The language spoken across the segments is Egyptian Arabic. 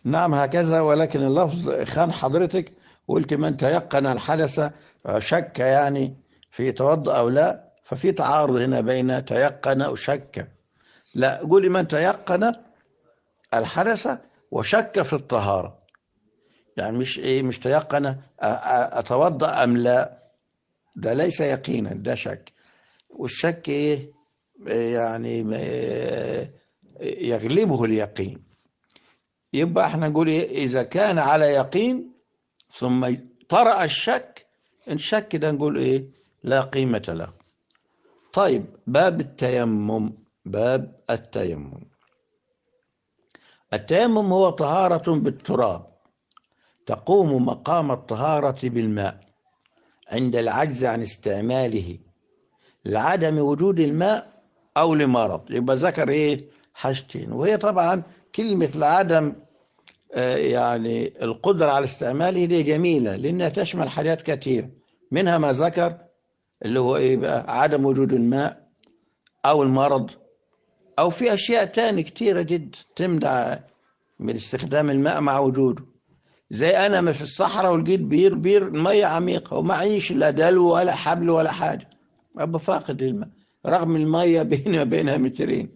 نعم هكذا ولكن اللفظ خان حضرتك وقلت من تيقن الحدث شك يعني في توضأ أو لا ففي تعارض هنا بين تيقن وشك لا قولي من تيقن الحدث وشك في الطهارة يعني مش إيه مش تيقن أ- أ- أتوضأ أم لا ده ليس يقينا ده شك والشك إيه يعني ما- يغلبه اليقين يبقى احنا نقول ايه اذا كان على يقين ثم طرأ الشك الشك ده نقول ايه لا قيمة له طيب باب التيمم باب التيمم التيمم هو طهارة بالتراب تقوم مقام الطهارة بالماء عند العجز عن استعماله لعدم وجود الماء أو لمرض يبقى ذكر إيه حاجتين وهي طبعا كلمة لعدم آه، يعني القدرة على استعماله دي جميلة لأنها تشمل حاجات كثيرة منها ما ذكر اللي هو إيه بقى عدم وجود الماء أو المرض أو في أشياء تاني كثيرة جدا تمنع من استخدام الماء مع وجوده زي أنا ما في الصحراء ولقيت بير بير المية عميقة ومعيش لا دلو ولا حبل ولا حاجة أبقى فاقد الماء رغم المية بيني وبينها مترين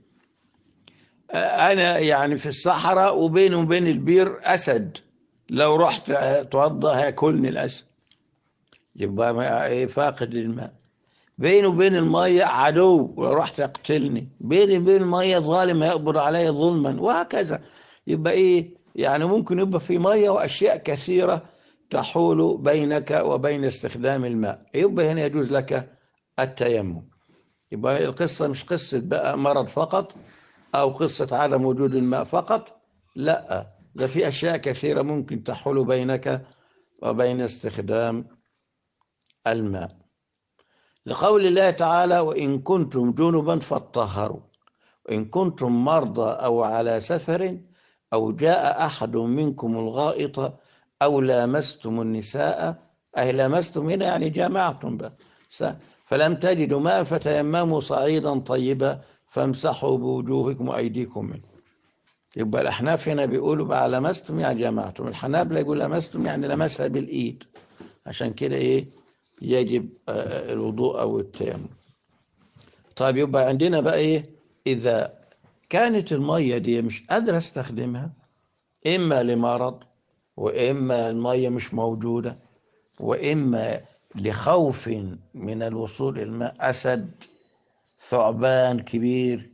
أنا يعني في الصحراء وبيني وبين البير أسد لو رحت أتوضأ هياكلني الأسد يبقى ما- إيه فاقد الماء بيني وبين المية عدو لو رحت يقتلني بيني وبين المية ظالم يقبض علي ظلما وهكذا يبقى إيه يعني ممكن يبقى في مية وأشياء كثيرة تحول بينك وبين استخدام الماء يبقى هنا يجوز لك التيمم يبقى القصة مش قصة بقى مرض فقط أو قصة عدم وجود الماء فقط لا ده في أشياء كثيرة ممكن تحول بينك وبين استخدام الماء لقول الله تعالى وإن كنتم جنبا فاطهروا وإن كنتم مرضى أو على سفر أو جاء أحد منكم الغائط أو لامستم النساء أي لامستم هنا يعني جامعتم بقى س- فلم تجدوا ماء فتيمموا صعيدا طيبا فامسحوا بوجوهكم وأيديكم منه يبقى الأحناف هنا بيقولوا بقى لمستم يعني جمعتم الحنابلة يقول لمستم يعني لمسها بالإيد عشان كده إيه يجب آه، الوضوء أو التيمم طيب يبقى عندنا بقى إيه إذا كانت المية دي مش قادرة استخدمها إما لمرض وإما المية مش موجودة وإما لخوف من الوصول إلى الماء أسد ثعبان كبير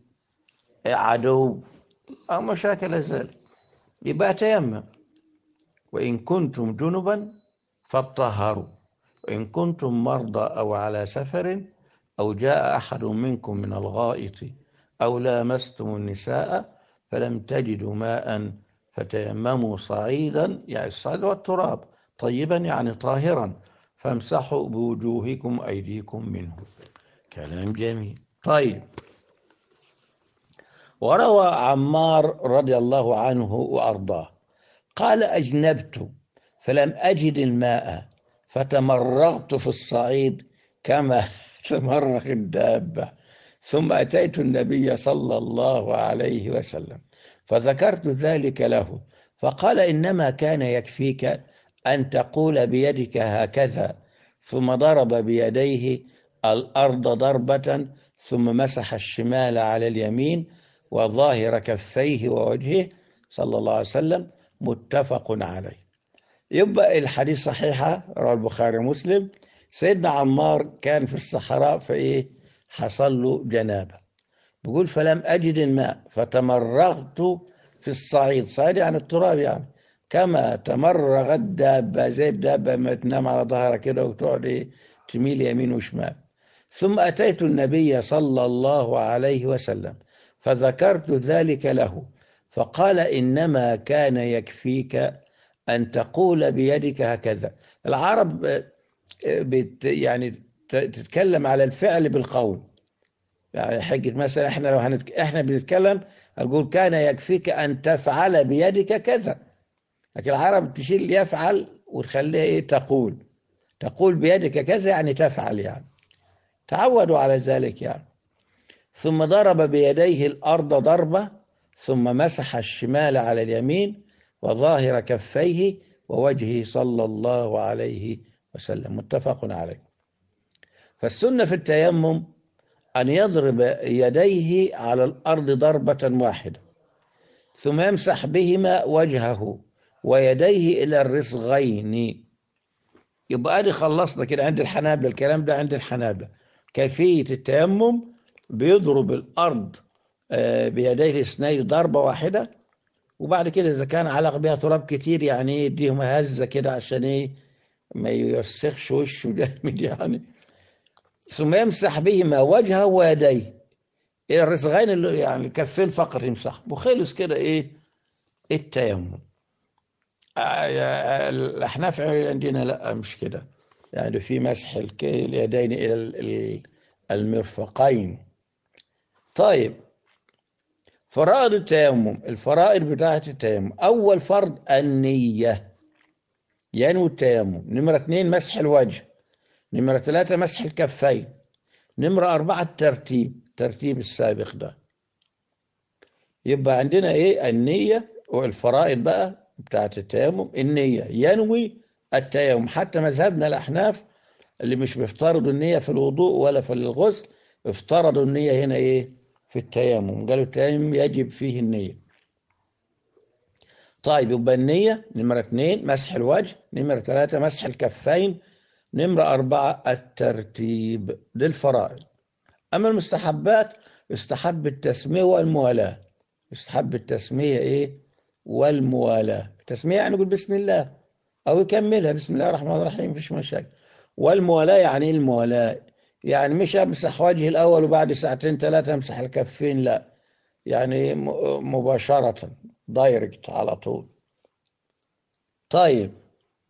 عدو أو مشاكل ذلك يبقى تيمم وإن كنتم جنبا فاطهروا وإن كنتم مرضى أو على سفر أو جاء أحد منكم من الغائط أو لامستم النساء فلم تجدوا ماء فتيمموا صعيدا يعني الصعيد والتراب طيبا يعني طاهرا فامسحوا بوجوهكم أيديكم منه كلام جميل طيب وروى عمار رضي الله عنه وأرضاه قال أجنبت فلم أجد الماء فتمرغت في الصعيد كما تمرغ الدابة ثم أتيت النبي صلى الله عليه وسلم فذكرت ذلك له فقال إنما كان يكفيك أن تقول بيدك هكذا ثم ضرب بيديه الأرض ضربة ثم مسح الشمال على اليمين وظاهر كفيه ووجهه صلى الله عليه وسلم متفق عليه يبقى الحديث صحيحة رواه البخاري ومسلم سيدنا عمار كان في الصحراء فإيه حصل له جنابة بيقول فلم أجد الماء فتمرغت في الصعيد صعيد يعني التراب يعني كما تمرغ الدابة زي الدابة ما تنام على ظهرها كده وتقعد إيه تميل يمين وشمال ثم أتيت النبي صلى الله عليه وسلم فذكرت ذلك له فقال إنما كان يكفيك أن تقول بيدك هكذا العرب آه، بت يعني ت- تتكلم على الفعل بالقول يعني حجة مثلا احنا لو هنتك... احنا بنتكلم نقول كان يكفيك أن تفعل بيدك كذا لكن العرب تشيل يفعل وتخليها ايه تقول تقول بيدك كذا يعني تفعل يعني تعودوا على ذلك يعني ثم ضرب بيديه الأرض ضربة ثم مسح الشمال على اليمين وظاهر كفيه ووجهه صلى الله عليه وسلم متفق عليه فالسنة في التيمم أن يضرب يديه على الأرض ضربة واحدة ثم يمسح بهما وجهه ويديه إلى الرسغين يبقى ادي خلصنا كده عند الحنابلة الكلام ده عند الحنابلة كيفية التيمم بيضرب الأرض بيديه الاثنين ضربة واحدة وبعد كده إذا كان علق بها تراب كتير يعني يديهم هزة كده عشان إيه ما يوسخش وشه جامد يعني ثم يمسح بهما وجهه ويديه إيه الرسغين اللي يعني الكفين فقط يمسح وخلص كده إيه التيمم الأحناف عندنا لا مش كده يعني في مسح اليدين إلى المرفقين طيب فرائض التيمم الفرائض بتاعة التيمم أول فرض النية ينوي التيمم نمرة اثنين مسح الوجه نمرة ثلاثة مسح الكفين نمرة أربعة الترتيب ترتيب السابق ده يبقى عندنا إيه النية والفرائض بقى بتاعة التيمم النية ينوي التيمم حتى مذهبنا الأحناف اللي مش بيفترضوا النية في الوضوء ولا في الغسل افترضوا النية هنا إيه في التيمم قالوا التيمم يجب فيه النية طيب يبقى النية نمرة اثنين مسح الوجه نمرة ثلاثة مسح الكفين نمرة أربعة الترتيب للفرائض أما المستحبات يستحب التسمية والموالاة يستحب التسمية إيه والموالاة التسمية يعني يقول بسم الله أو يكملها بسم الله الرحمن الرحيم مفيش مشاكل والموالاة يعني إيه الموالاة يعني مش امسح وجهي الاول وبعد ساعتين ثلاثه امسح الكفين لا يعني مباشره دايركت على طول طيب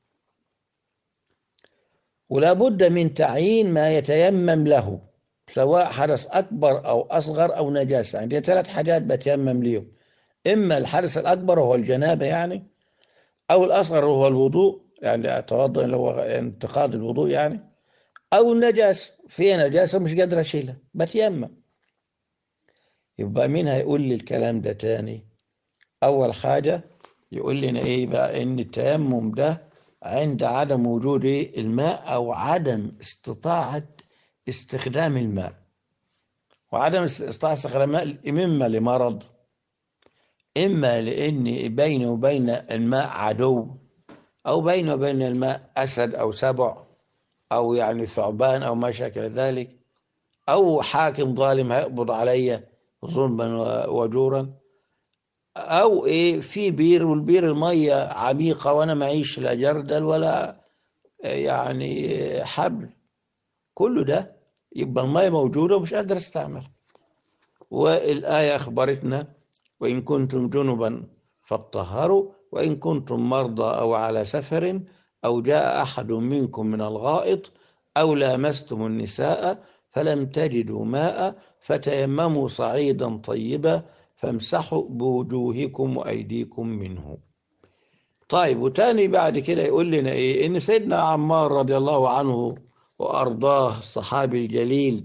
ولا بد من تعيين ما يتيمم له سواء حدث اكبر او اصغر او نجاسه عندي ثلاث حاجات بتيمم ليهم اما الحدث الاكبر وهو الجنابه يعني او الاصغر وهو الوضوء يعني اتوضا اللي هو انتقاد الوضوء يعني او النجاسه في نجاسه مش قادر اشيلها بتيمم يبقى مين هيقول لي الكلام ده تاني اول حاجه يقول لنا ايه بقى ان التيمم ده عند عدم وجود الماء او عدم استطاعه استخدام الماء وعدم استطاعه استخدام الماء اما لمرض اما لان بينه وبين الماء عدو او بينه وبين الماء اسد او سبع أو يعني ثعبان أو ما شاكل ذلك أو حاكم ظالم هيقبض علي ظلما وجورا أو إيه في بير والبير المية عميقة وأنا معيش لا جردل ولا يعني حبل كل ده يبقى المية موجودة ومش قادر استعمل والآية أخبرتنا وإن كنتم جنبا فاطهروا وإن كنتم مرضى أو على سفر أو جاء أحد منكم من الغائط أو لامستم النساء فلم تجدوا ماء فتيمموا صعيدا طيبا فامسحوا بوجوهكم وأيديكم منه طيب وتاني بعد كده يقول لنا إيه إن سيدنا عمار رضي الله عنه وأرضاه الصحابي الجليل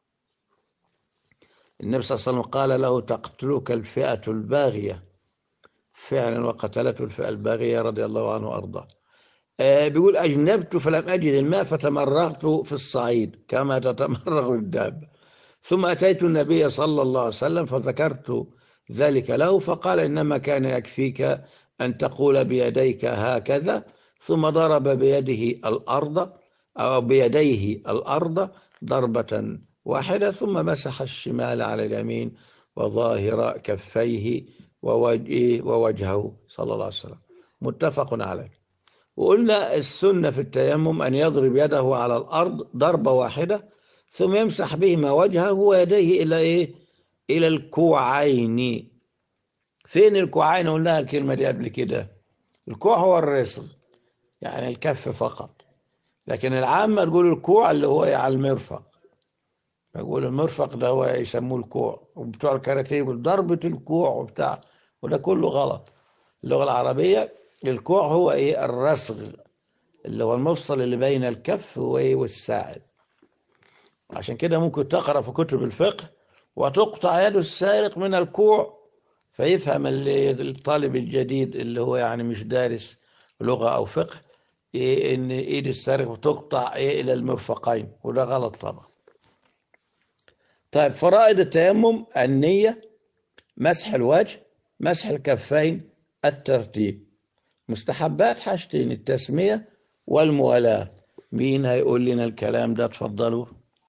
النبي صلى الله عليه وسلم قال له تقتلك الفئة الباغية فعلا وقتلته الفئة الباغية رضي الله عنه وأرضاه بيقول أجنبت فلم أجد الماء فتمرغت في الصعيد كما تتمرغ الدابة ثم أتيت النبي صلى الله عليه وسلم فذكرت ذلك له فقال إنما كان يكفيك أن تقول بيديك هكذا ثم ضرب بيده الأرض أو بيديه الأرض ضربة واحدة ثم مسح الشمال على اليمين وظاهر كفيه ووجهه, ووجهه صلى الله عليه وسلم متفق عليه وقلنا السنة في التيمم أن يضرب يده على الأرض ضربة واحدة ثم يمسح بهما وجهه ويديه إلى إيه؟ إلى الكوعين فين الكوعين قلناها الكلمة دي قبل كده الكوع هو الرسل يعني الكف فقط لكن العامة تقول الكوع اللي هو على المرفق يقول المرفق ده هو يسموه الكوع وبتوع الكاراتيه يقول ضربة الكوع وبتاع وده كله غلط اللغة العربية الكوع هو ايه الرسغ اللي هو المفصل اللي بين الكف والساعد عشان كده ممكن تقرا في كتب الفقه وتقطع يد السارق من الكوع فيفهم ال- الطالب الجديد اللي هو يعني مش دارس لغة أو فقه إيه إن إيد السارق تقطع إيه إلى المرفقين وده غلط طبعا طيب فرائض التيمم النية مسح الوجه مسح الكفين الترتيب مستحبات حاجتين التسمية والموالاة مين هيقول لنا الكلام ده اتفضلوا